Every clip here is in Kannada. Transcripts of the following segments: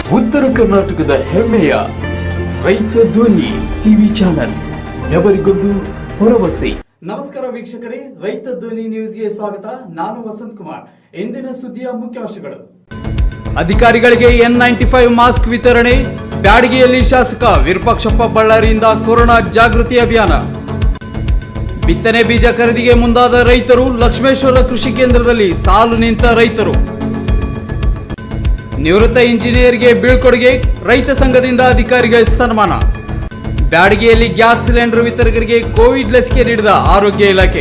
ಉತ್ತರ ಕರ್ನಾಟಕದ ಹೆಮ್ಮೆಯ ರೈತ ಧ್ವನಿ ಟಿವಿ ಚಾನಲ್ ಎವರಿಗೊಂದು ಭರವಸೆ ನಮಸ್ಕಾರ ವೀಕ್ಷಕರೇ ರೈತ ಧ್ವನಿ ನ್ಯೂಸ್ಗೆ ಸ್ವಾಗತ ನಾನು ವಸಂತ್ ಕುಮಾರ್ ಇಂದಿನ ಸುದ್ದಿಯ ಮುಖ್ಯಾಂಶಗಳು ಅಧಿಕಾರಿಗಳಿಗೆ ಎನ್ ನೈಂಟಿ ಫೈವ್ ಮಾಸ್ಕ್ ವಿತರಣೆ ಬ್ಯಾಡಗಿಯಲ್ಲಿ ಶಾಸಕ ವಿರೂಪಾಕ್ಷಪ್ಪ ಬಳ್ಳಾರಿಯಿಂದ ಕೊರೋನಾ ಜಾಗೃತಿ ಅಭಿಯಾನ ಬಿತ್ತನೆ ಬೀಜ ಖರೀದಿಗೆ ಮುಂದಾದ ರೈತರು ಲಕ್ಷ್ಮೇಶ್ವರ ಕೃಷಿ ಕೇಂದ್ರದಲ್ಲಿ ಸಾಲು ನಿಂತ ರೈತರು ನಿವೃತ್ತ ಇಂಜಿನಿಯರ್ಗೆ ಬೀಳ್ಕೊಡುಗೆ ರೈತ ಸಂಘದಿಂದ ಅಧಿಕಾರಿಗೆ ಸನ್ಮಾನ ಬ್ಯಾಡಗಿಯಲ್ಲಿ ಗ್ಯಾಸ್ ಸಿಲಿಂಡರ್ ವಿತರಕರಿಗೆ ಕೋವಿಡ್ ಲಸಿಕೆ ನೀಡಿದ ಆರೋಗ್ಯ ಇಲಾಖೆ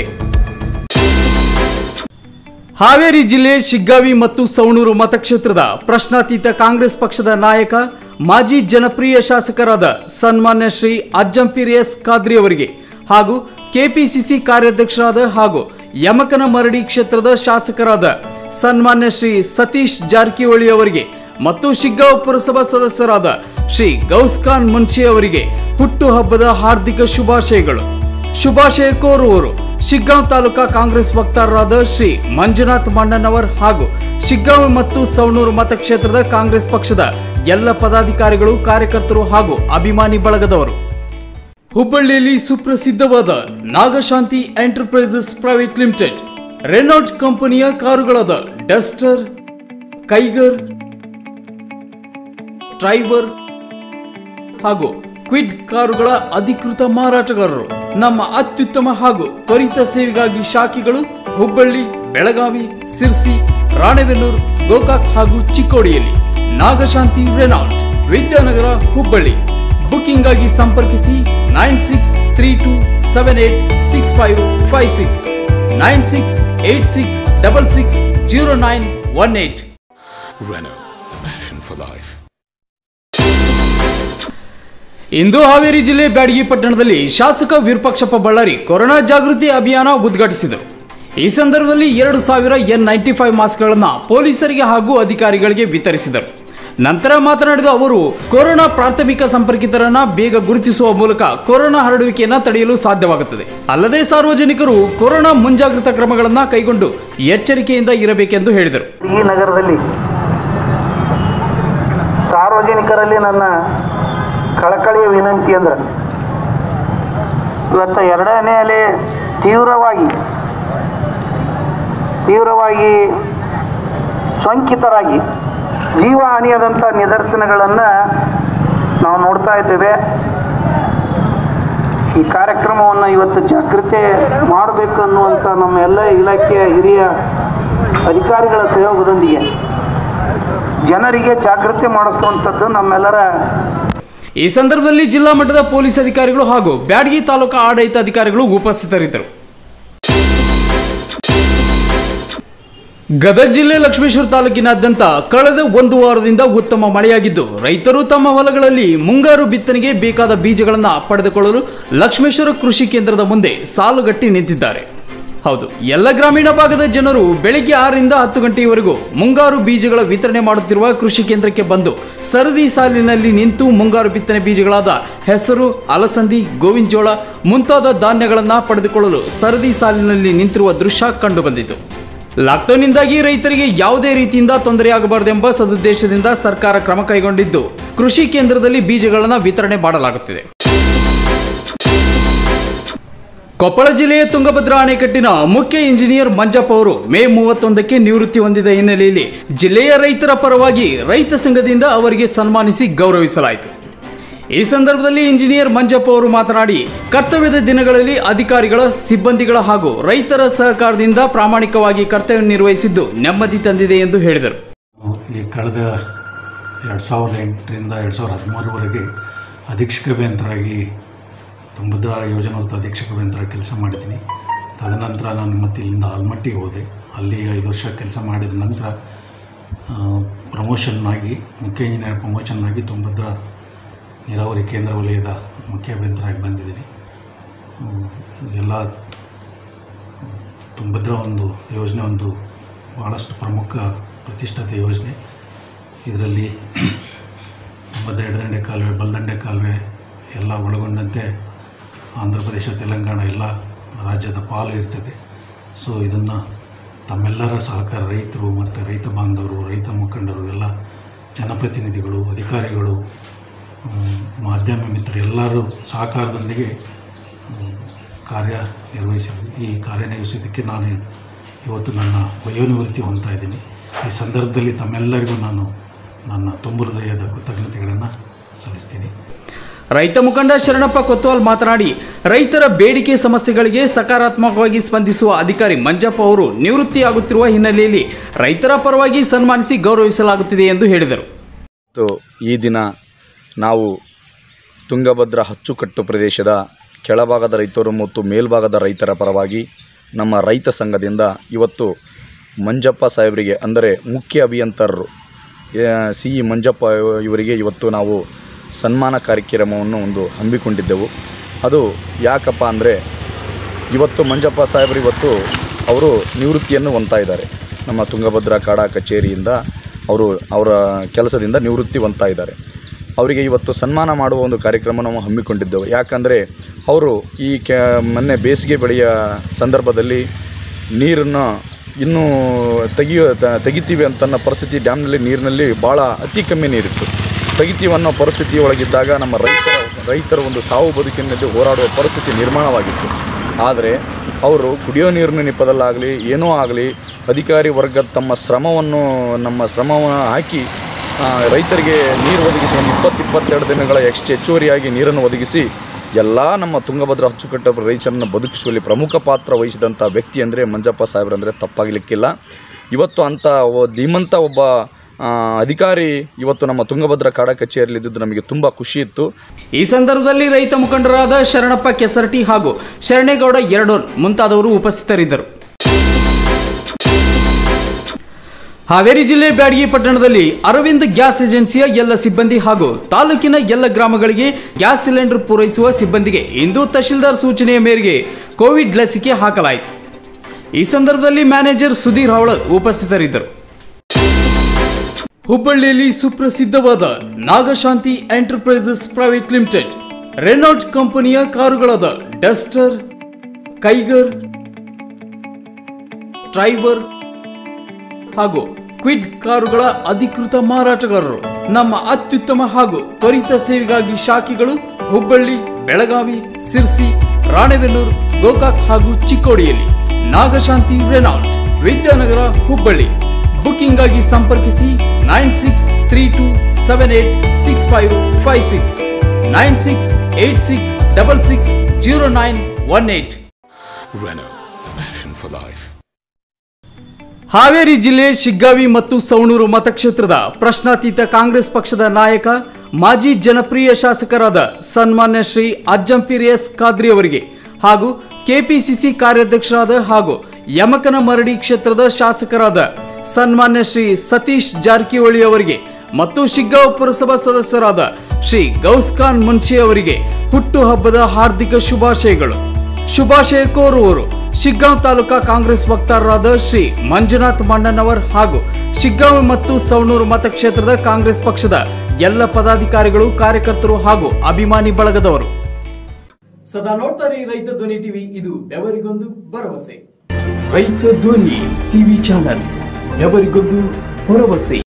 ಹಾವೇರಿ ಜಿಲ್ಲೆ ಶಿಗ್ಗಾವಿ ಮತ್ತು ಸವಣೂರು ಮತಕ್ಷೇತ್ರದ ಪ್ರಶ್ನಾತೀತ ಕಾಂಗ್ರೆಸ್ ಪಕ್ಷದ ನಾಯಕ ಮಾಜಿ ಜನಪ್ರಿಯ ಶಾಸಕರಾದ ಸನ್ಮಾನ್ಯ ಶ್ರೀ ಅಜ್ಜಂಪೀರ್ ಎಸ್ ಖಾದ್ರಿ ಅವರಿಗೆ ಹಾಗೂ ಕೆಪಿಸಿಸಿ ಕಾರ್ಯಾಧ್ಯಕ್ಷರಾದ ಹಾಗೂ ಯಮಕನ ಮರಡಿ ಕ್ಷೇತ್ರದ ಶಾಸಕರಾದ ಸನ್ಮಾನ್ಯ ಶ್ರೀ ಸತೀಶ್ ಜಾರಕಿಹೊಳಿ ಅವರಿಗೆ ಮತ್ತು ಶಿಗ್ಗಾಂವ್ ಪುರಸಭಾ ಸದಸ್ಯರಾದ ಶ್ರೀ ಗೌಸ್ಖಾನ್ ಮುನ್ಷಿ ಅವರಿಗೆ ಹುಟ್ಟುಹಬ್ಬದ ಹಾರ್ದಿಕ ಶುಭಾಶಯಗಳು ಶುಭಾಶಯ ಕೋರುವವರು ಶಿಗ್ಗಾಂವ್ ತಾಲೂಕಾ ಕಾಂಗ್ರೆಸ್ ವಕ್ತಾರರಾದ ಶ್ರೀ ಮಂಜುನಾಥ್ ಮಣ್ಣನವರ್ ಹಾಗೂ ಶಿಗ್ಗಾಂವ್ ಮತ್ತು ಸವಣೂರು ಮತಕ್ಷೇತ್ರದ ಕಾಂಗ್ರೆಸ್ ಪಕ್ಷದ ಎಲ್ಲ ಪದಾಧಿಕಾರಿಗಳು ಕಾರ್ಯಕರ್ತರು ಹಾಗೂ ಅಭಿಮಾನಿ ಬಳಗದವರು ಹುಬ್ಬಳ್ಳಿಯಲ್ಲಿ ಸುಪ್ರಸಿದ್ಧವಾದ Nagashanti enterprises private limited Renault ಕಂಪನಿಯ ಕಾರುಗಳಾದ ಡಸ್ಟರ್ ಕೈಗರ್ ಟ್ರೈಬರ್ ಹಾಗೂ ಕ್ವಿಡ್ ಕಾರುಗಳ ಅಧಿಕೃತ ಮಾರಾಟಗಾರರು ನಮ್ಮ ಅತ್ಯುತ್ತಮ ಹಾಗೂ ತ್ವರಿತ ಸೇವೆಗಾಗಿ ಶಾಖೆಗಳು ಹುಬ್ಬಳ್ಳಿ ಬೆಳಗಾವಿ ಸಿರ್ಸಿ ರಾಣೆಬೆನ್ನೂರು ಗೋಕಾಕ್ ಹಾಗೂ ಚಿಕ್ಕೋಡಿಯಲ್ಲಿ ನಾಗಶಾಂತಿ ರೆನಾಲ್ಟ್ ವಿದ್ಯಾನಗರ ಹುಬ್ಬಳ್ಳಿ ಬುಕಿಂಗ್ ಆಗಿ ಸಂಪರ್ಕಿಸಿ nine six three two seven eight six five five six nine six eight six double six zero nine one eight Renault, passion for life. ಇಂದು ಹಾವೇರಿ ಜಿಲ್ಲೆ ಬ್ಯಾಡಗಿ ಪಟ್ಟಣದಲ್ಲಿ ಶಾಸಕ ವಿರೂಪಾಕ್ಷಪ್ಪ ಬಳ್ಳಾರಿ ಕೊರೋನಾ ಜಾಗೃತಿ ಅಭಿಯಾನ ಉದ್ಘಾಟಿಸಿದರು ಈ ಸಂದರ್ಭದಲ್ಲಿ ಎರಡು ಸಾವಿರ ಎನ್ ನೈಂಟಿ ಫೈವ್ ಮಾಸ್ಕ್ಗಳನ್ನು ಪೊಲೀಸರಿಗೆ ಹಾಗೂ ಅಧಿಕಾರಿಗಳಿಗೆ ವಿತರಿಸಿದರು ನಂತರ ಮಾತನಾಡಿದ ಅವರು ಕೊರೋನಾ ಪ್ರಾಥಮಿಕ ಸಂಪರ್ಕಿತರನ್ನ ಬೇಗ ಗುರುತಿಸುವ ಮೂಲಕ ಕೊರೋನಾ ಹರಡುವಿಕೆಯನ್ನು ತಡೆಯಲು ಸಾಧ್ಯವಾಗುತ್ತದೆ ಅಲ್ಲದೆ ಸಾರ್ವಜನಿಕರು ಕೊರೋನಾ ಮುಂಜಾಗ್ರತಾ ಕ್ರಮಗಳನ್ನು ಕೈಗೊಂಡು ಎಚ್ಚರಿಕೆಯಿಂದ ಇರಬೇಕೆಂದು ಹೇಳಿದರು ಈ ನಗರದಲ್ಲಿ ಸಾರ್ವಜನಿಕರಲ್ಲಿ ನನ್ನ ಕಳಕಳಿಯ ವಿನಂತಿ ಅಂದ್ರೆ ಇವತ್ತು ಎರಡನೇ ಅಲೆ ತೀವ್ರವಾಗಿ ತೀವ್ರವಾಗಿ ಸೋಂಕಿತರಾಗಿ ಜೀವ ಹಾನಿಯಾದಂಥ ನಿದರ್ಶನಗಳನ್ನು ನಾವು ನೋಡ್ತಾ ಇದ್ದೇವೆ ಈ ಕಾರ್ಯಕ್ರಮವನ್ನು ಇವತ್ತು ಜಾಗೃತಿ ಮಾಡಬೇಕು ಅನ್ನುವಂಥ ನಮ್ಮ ಎಲ್ಲ ಇಲಾಖೆಯ ಹಿರಿಯ ಅಧಿಕಾರಿಗಳ ಸಹಯೋಗದೊಂದಿಗೆ ಜನರಿಗೆ ಜಾಗೃತಿ ಮಾಡಿಸುವಂಥದ್ದು ನಮ್ಮೆಲ್ಲರ ಈ ಸಂದರ್ಭದಲ್ಲಿ ಜಿಲ್ಲಾ ಮಟ್ಟದ ಪೊಲೀಸ್ ಅಧಿಕಾರಿಗಳು ಹಾಗೂ ಬ್ಯಾಡಗಿ ತಾಲೂಕಾ ಆಡಳಿತ ಅಧಿಕಾರಿಗಳು ಉಪಸ್ಥಿತರಿದ್ದರು ಗದಗ ಜಿಲ್ಲೆ ಲಕ್ಷ್ಮೇಶ್ವರ ತಾಲೂಕಿನಾದ್ಯಂತ ಕಳೆದ ಒಂದು ವಾರದಿಂದ ಉತ್ತಮ ಮಳೆಯಾಗಿದ್ದು ರೈತರು ತಮ್ಮ ಹೊಲಗಳಲ್ಲಿ ಮುಂಗಾರು ಬಿತ್ತನೆಗೆ ಬೇಕಾದ ಬೀಜಗಳನ್ನು ಪಡೆದುಕೊಳ್ಳಲು ಲಕ್ಷ್ಮೇಶ್ವರ ಕೃಷಿ ಕೇಂದ್ರದ ಮುಂದೆ ಸಾಲುಗಟ್ಟಿ ನಿಂತಿದ್ದಾರೆ ಹೌದು ಎಲ್ಲ ಗ್ರಾಮೀಣ ಭಾಗದ ಜನರು ಬೆಳಿಗ್ಗೆ ಆರರಿಂದ ಹತ್ತು ಗಂಟೆಯವರೆಗೂ ಮುಂಗಾರು ಬೀಜಗಳ ವಿತರಣೆ ಮಾಡುತ್ತಿರುವ ಕೃಷಿ ಕೇಂದ್ರಕ್ಕೆ ಬಂದು ಸರದಿ ಸಾಲಿನಲ್ಲಿ ನಿಂತು ಮುಂಗಾರು ಬಿತ್ತನೆ ಬೀಜಗಳಾದ ಹೆಸರು ಅಲಸಂದಿ ಗೋವಿನ ಜೋಳ ಮುಂತಾದ ಧಾನ್ಯಗಳನ್ನು ಪಡೆದುಕೊಳ್ಳಲು ಸರದಿ ಸಾಲಿನಲ್ಲಿ ನಿಂತಿರುವ ದೃಶ್ಯ ಕಂಡುಬಂದಿತು ಲಾಕ್ಡೌನ್ನಿಂದಾಗಿ ರೈತರಿಗೆ ಯಾವುದೇ ರೀತಿಯಿಂದ ತೊಂದರೆಯಾಗಬಾರದೆಂಬ ಸದುದ್ದೇಶದಿಂದ ಸರ್ಕಾರ ಕ್ರಮ ಕೈಗೊಂಡಿದ್ದು ಕೃಷಿ ಕೇಂದ್ರದಲ್ಲಿ ಬೀಜಗಳನ್ನು ವಿತರಣೆ ಮಾಡಲಾಗುತ್ತಿದೆ ಕೊಪ್ಪಳ ಜಿಲ್ಲೆಯ ತುಂಗಭದ್ರಾ ಅಣೆಕಟ್ಟಿನ ಮುಖ್ಯ ಇಂಜಿನಿಯರ್ ಮಂಜಪ್ಪ ಅವರು ಮೇ ಮೂವತ್ತೊಂದಕ್ಕೆ ನಿವೃತ್ತಿ ಹೊಂದಿದ ಹಿನ್ನೆಲೆಯಲ್ಲಿ ಜಿಲ್ಲೆಯ ರೈತರ ಪರವಾಗಿ ರೈತ ಸಂಘದಿಂದ ಅವರಿಗೆ ಸನ್ಮಾನಿಸಿ ಗೌರವಿಸಲಾಯಿತು ಈ ಸಂದರ್ಭದಲ್ಲಿ ಇಂಜಿನಿಯರ್ ಮಂಜಪ್ಪ ಅವರು ಮಾತನಾಡಿ ಕರ್ತವ್ಯದ ದಿನಗಳಲ್ಲಿ ಅಧಿಕಾರಿಗಳ ಸಿಬ್ಬಂದಿಗಳ ಹಾಗೂ ರೈತರ ಸಹಕಾರದಿಂದ ಪ್ರಾಮಾಣಿಕವಾಗಿ ಕರ್ತವ್ಯ ನಿರ್ವಹಿಸಿದ್ದು ನೆಮ್ಮದಿ ತಂದಿದೆ ಎಂದು ಹೇಳಿದರು ಈ ಕಳೆದ ಎರಡು ಸಾವಿರದ ಎಂಟರಿಂದ ಎರಡು ಸಾವಿರದ ಹದಿಮೂರವರೆಗೆ ಅಧೀಕ್ಷಕ ಅಭಿಯಂತರಾಗಿ ತುಂಗಭದ್ರಾ ಯೋಜನಾವೃತ್ತ ಅಧೀಕ್ಷಕ ಅಭಿಯಂತರ ಕೆಲಸ ಮಾಡಿದ್ದೀನಿ ತದನಂತರ ನಾನು ಮತ್ತೆ ಇಲ್ಲಿಂದ ಆಲ್ಮಟ್ಟಿಗೆ ಹೋದೆ ಅಲ್ಲಿ ಐದು ವರ್ಷ ಕೆಲಸ ಮಾಡಿದ ನಂತರ ಪ್ರಮೋಷನ್ ಆಗಿ ಮುಖ್ಯ ಇಂಜಿನಿಯರ್ ಪ್ರಮೋಷನ್ ಆಗಿ ತುಂಗಭದ್ರಾ ನೀರಾವರಿ ಕೇಂದ್ರ ವಲಯದ ಮುಖ್ಯ ಅಭಿಯಂತರಾಗಿ ಬಂದಿದ್ದೀನಿ ಹ್ಮ್, ಎಲ್ಲ ತುಂಗಭದ್ರಾ ಒಂದು ಯೋಜನೆ ಒಂದು ಭಾಳಷ್ಟು ಪ್ರಮುಖ ಪ್ರತಿಷ್ಠಿತ ಯೋಜನೆ ಇದರಲ್ಲಿ ತುಂಗಭದ್ರಾ ಎಡದಂಡೆ ಕಾಲುವೆ ಬಲದಂಡೆ ಕಾಲುವೆ ಎಲ್ಲ ಒಳಗೊಂಡಂತೆ ಆಂಧ್ರ ಪ್ರದೇಶ ತೆಲಂಗಾಣ ಎಲ್ಲ ರಾಜ್ಯದ ಪಾಲು ಇರ್ತದೆ ಸೊ ಇದನ್ನು ತಮ್ಮೆಲ್ಲರ ಸಹಕಾರ ರೈತರು ಮತ್ತು ರೈತ ಬಾಂಧವರು ರೈತ ಮುಖಂಡರು ಎಲ್ಲ ಜನಪ್ರತಿನಿಧಿಗಳು ಅಧಿಕಾರಿಗಳು ಮ್, ಮಾಧ್ಯಮ ಮಿತ್ರರು ಎಲ್ಲರೂ ಸಹಕಾರದೊಂದಿಗೆ ಮ್, ಕಾರ್ಯ ನಿರ್ವಹಿಸಿದ್ವಿ ಈ ಕಾರ್ಯನಿರ್ವಹಿಸೋದಕ್ಕೆ ನಾನು ಇವತ್ತು ನನ್ನ ವಯೋನಿವೃತ್ತಿ ಹೊಂದ್ತಾ ಇದ್ದೀನಿ ಈ ಸಂದರ್ಭದಲ್ಲಿ ತಮ್ಮೆಲ್ಲರಿಗೂ ನಾನು ನನ್ನ ತುಂಬ ಹೃದಯದ ಕೃತಜ್ಞತೆಗಳನ್ನು ಸಲ್ಲಿಸ್ತೀನಿ ರೈತ ಮುಖಂಡ ಶರಣಪ್ಪ ಕೊತ್ವಾಲ್ ಮಾತನಾಡಿ ರೈತರ ಬೇಡಿಕೆ ಸಮಸ್ಯೆಗಳಿಗೆ ಸಕಾರಾತ್ಮಕವಾಗಿ ಸ್ಪಂದಿಸುವ ಅಧಿಕಾರಿ ಮಂಜಪ್ಪ ಅವರು ನಿವೃತ್ತಿಯಾಗುತ್ತಿರುವ ಹಿನ್ನೆಲೆಯಲ್ಲಿ ರೈತರ ಪರವಾಗಿ ಸನ್ಮಾನಿಸಿ ಗೌರವಿಸಲಾಗುತ್ತಿದೆ ಎಂದು ಹೇಳಿದರು ಮತ್ತು ಈ ದಿನ ನಾವು ತುಂಗಭದ್ರಾ ಅಚ್ಚುಕಟ್ಟು ಪ್ರದೇಶದ ಕೆಳಭಾಗದ ರೈತರು ಮತ್ತು ಮೇಲ್ಭಾಗದ ರೈತರ ಪರವಾಗಿ ನಮ್ಮ ರೈತ ಸಂಘದಿಂದ ಇವತ್ತು ಮಂಜಪ್ಪ ಸಾಹೇಬರಿಗೆ ಅಂದರೆ ಮುಖ್ಯ ಅಭಿಯಂತರರು ಸಿ ಇ ಮಂಜಪ್ಪ ಇವರಿಗೆ ಇವತ್ತು ನಾವು ಸನ್ಮಾನ ಕಾರ್ಯಕ್ರಮವನ್ನು ಒಂದು ಹಮ್ಮಿಕೊಂಡಿದ್ದೆವು ಅದು ಯಾಕಪ್ಪ ಅಂದರೆ ಇವತ್ತು ಮಂಜಪ್ಪ ಸಾಹೇಬರು ಇವತ್ತು ಅವರು ನಿವೃತ್ತಿಯನ್ನು ಹೊಂದ್ತಾ ಇದ್ದಾರೆ ನಮ್ಮ ತುಂಗಭದ್ರಾ ಕಾಡಾ ಕಚೇರಿಯಿಂದ ಅವರು ಅವರ ಕೆಲಸದಿಂದ ನಿವೃತ್ತಿ ಹೊಂದ್ತಾ ಇದ್ದಾರೆ ಅವರಿಗೆ ಇವತ್ತು ಸನ್ಮಾನ ಮಾಡುವ ಒಂದು ಕಾರ್ಯಕ್ರಮ ನಾವು ಹಮ್ಮಿಕೊಂಡಿದ್ದೆವು ಯಾಕಂದರೆ ಅವರು ಈ ಕೆ ಮೊನ್ನೆ ಬೇಸಿಗೆ ಬೆಳೆಯ ಸಂದರ್ಭದಲ್ಲಿ ನೀರನ್ನು ಇನ್ನೂ ತೆಗಿಯೋ ತ- ತೆಗಿತೀವಿ ಅಂತನ್ನೋ ಪರಿಸ್ಥಿತಿ ಡ್ಯಾಮ್ನಲ್ಲಿ ನೀರಿನಲ್ಲಿ ಭಾಳ ಅತಿ ಕಮ್ಮಿ ನೀರಿತ್ತು ತೆಗಿತೀವಿ ಅನ್ನೋ ಪರಿಸ್ಥಿತಿ ಒಳಗಿದ್ದಾಗ ನಮ್ಮ ರೈತರ ರೈತರ ಒಂದು ಸಾವು ಬದುಕಿನಲ್ಲಿ ಹೋರಾಡುವ ಪರಿಸ್ಥಿತಿ ನಿರ್ಮಾಣವಾಗಿತ್ತು ಆದರೆ ಅವರು ಕುಡಿಯೋ ನೀರಿನ ನೆಪದಲ್ಲಾಗಲಿ ಏನೋ ಆಗಲಿ ಅಧಿಕಾರಿ ವರ್ಗ ತಮ್ಮ ಶ್ರಮವನ್ನು ನಮ್ಮ ಶ್ರಮವನ್ನು ಹಾಕಿ ಆ, ರೈತರಿಗೆ ನೀರು ಒದಗಿಸಿ ಒಂದು ಇಪ್ಪತ್ತು ಇಪ್ಪತ್ತೆರಡು ದಿನಗಳ ಎಕ್ಸ್ಟ್ ಹೆಚ್ಚುವರಿಯಾಗಿ ನೀರನ್ನು ಒದಗಿಸಿ ಎಲ್ಲ ನಮ್ಮ ತುಂಗಭದ್ರಾ ಅಚ್ಚುಕಟ್ಟ ರೈತರನ್ನು ಬದುಕಿಸುವಲ್ಲಿ ಪ್ರಮುಖ ಪಾತ್ರ ವಹಿಸಿದಂಥ ವ್ಯಕ್ತಿ ಅಂದರೆ ಮಂಜಪ್ಪ ಸಾಹೇಬ್ರಂದರೆ ತಪ್ಪಾಗಲಿಕ್ಕಿಲ್ಲ ಇವತ್ತು ಅಂಥ ಒ- ಧೀಮಂತ ಒಬ್ಬ ಆ, ಅಧಿಕಾರಿ ಇವತ್ತು ನಮ್ಮ ತುಂಗಭದ್ರಾ ಕಾಡಾ ಕಚೇರಿಯಲ್ಲಿ ಇದ್ದಿದ್ದು ನಮಗೆ ತುಂಬ ಖುಷಿ ಇತ್ತು ಈ ಸಂದರ್ಭದಲ್ಲಿ ರೈತ ಮುಖಂಡರಾದ ಶರಣಪ್ಪ ಕೆಸರಟಿ ಹಾಗೂ ಶರಣೇಗೌಡ ಎರಡೋನ್ ಮುಂತಾದವರು ಉಪಸ್ಥಿತರಿದ್ದರು ಹಾವೇರಿ ಜಿಲ್ಲೆ ಬ್ಯಾಡಗಿ ಪಟ್ಟಣದಲ್ಲಿ ಅರವಿಂದ್ ಗ್ಯಾಸ್ ಏಜೆನ್ಸಿಯ ಎಲ್ಲ ಸಿಬ್ಬಂದಿ ಹಾಗೂ ತಾಲೂಕಿನ ಎಲ್ಲ ಗ್ರಾಮಗಳಿಗೆ ಗ್ಯಾಸ್ ಸಿಲಿಂಡರ್ ಪೂರೈಸುವ ಸಿಬ್ಬಂದಿಗೆ ಇಂದು ತಹಶೀಲ್ದಾರ್ ಸೂಚನೆಯ ಮೇರೆಗೆ ಕೋವಿಡ್ ಲಸಿಕೆ ಹಾಕಲಾಯಿತು ಈ ಸಂದರ್ಭದಲ್ಲಿ ಮ್ಯಾನೇಜರ್ ಸುಧೀರ್ ಹವಳದ್ ಉಪಸ್ಥಿತರಿದ್ದರು ಹುಬ್ಬಳ್ಳಿಯಲ್ಲಿ ಸುಪ್ರಸಿದ್ಧವಾದ Nagashanti enterprises private limited Renault ಕಂಪನಿಯ ಕಾರುಗಳಾದ ಡಸ್ಟರ್ ಕೈಗರ್ ಟ್ರೈವರ್ ಹಾಗೂ ಕ್ವಿಡ್ ಕಾರುಗಳ ಅಧಿಕೃತ ಮಾರಾಟಗಾರರು ನಮ್ಮ ಅತ್ಯುತ್ತಮ ಹಾಗೂ ತ್ವರಿತ ಸೇವೆಗಾಗಿ ಶಾಖೆಗಳು ಹುಬ್ಬಳ್ಳಿ ಬೆಳಗಾವಿ ಸಿರ್ಸಿ ರಾಣೆಬೆನ್ನೂರು ಗೋಕಾಕ್ ಹಾಗೂ ಚಿಕ್ಕೋಡಿಯಲ್ಲಿ ನಾಗಶಾಂತಿ ರೆನಾಲ್ಟ್ ವಿದ್ಯಾನಗರ ಹುಬ್ಬಳ್ಳಿ ಬುಕಿಂಗ್ ಆಗಿ ಸಂಪರ್ಕಿಸಿ nine six three two seven eight six five five six nine six eight six double six zero nine one eight Renault, passion for life. Haveri ಜಿಲ್ಲೆ ಶಿಗ್ಗಾವಿ ಮತ್ತು ಸವಣೂರು ಮತಕ್ಷೇತ್ರದ ಪ್ರಶ್ನಾತೀತ ಕಾಂಗ್ರೆಸ್ ಪಕ್ಷದ ನಾಯಕ ಮಾಜಿ ಜನಪ್ರಿಯ ಶಾಸಕರಾದ ಸನ್ಮಾನ್ಯ ಶ್ರೀ ಅಜ್ಜಂಪೀರ್ ಎಸ್ ಖಾದ್ರಿ ಅವರಿಗೆ ಹಾಗೂ ಕೆಪಿಸಿಸಿ ಕಾರ್ಯಾಧ್ಯಕ್ಷರಾದ ಹಾಗೂ ಯಮಕನ ಮರಡಿ ಕ್ಷೇತ್ರದ ಶಾಸಕರಾದ ಸನ್ಮಾನ್ಯ ಶ್ರೀ ಸತೀಶ್ ಜಾರಕಿಹೊಳಿ ಅವರಿಗೆ ಮತ್ತು ಶಿಗ್ಗಾಂವ್ ಪುರಸಭಾ ಸದಸ್ಯರಾದ ಶ್ರೀ ಗೌಸ್ಖಾನ್ ಮುನ್ಷಿ ಅವರಿಗೆ ಹುಟ್ಟುಹಬ್ಬದ ಹಾರ್ದಿಕ ಶುಭಾಶಯಗಳು ಶುಭಾಶಯ ಕೋರುವವರು ಶಿಗ್ಗಾಂವ್ ತಾಲೂಕಾ ಕಾಂಗ್ರೆಸ್ ವಕ್ತಾರರಾದ ಶ್ರೀ ಮಂಜುನಾಥ್ ಮಣ್ಣನವರ್ ಹಾಗೂ ಶಿಗ್ಗಾಂವ್ ಮತ್ತು ಸವಣೂರು ಮತಕ್ಷೇತ್ರದ ಕಾಂಗ್ರೆಸ್ ಪಕ್ಷದ ಎಲ್ಲ ಪದಾಧಿಕಾರಿಗಳು ಕಾರ್ಯಕರ್ತರು ಹಾಗೂ ಅಭಿಮಾನಿ ಬಳಗದವರು ಸದಾ ನೋಡ್ತಾರೆ ರೈತ ಧ್ವನಿ ಟಿವಿ ಇದು ಬೆವರಿಗೊಂದು ಭರವಸೆ ರೈತ ಧ್ವನಿ ಟಿವಿ ಚಾನಲ್ ఎవరిಗೊಂದು ಭರವಸೆ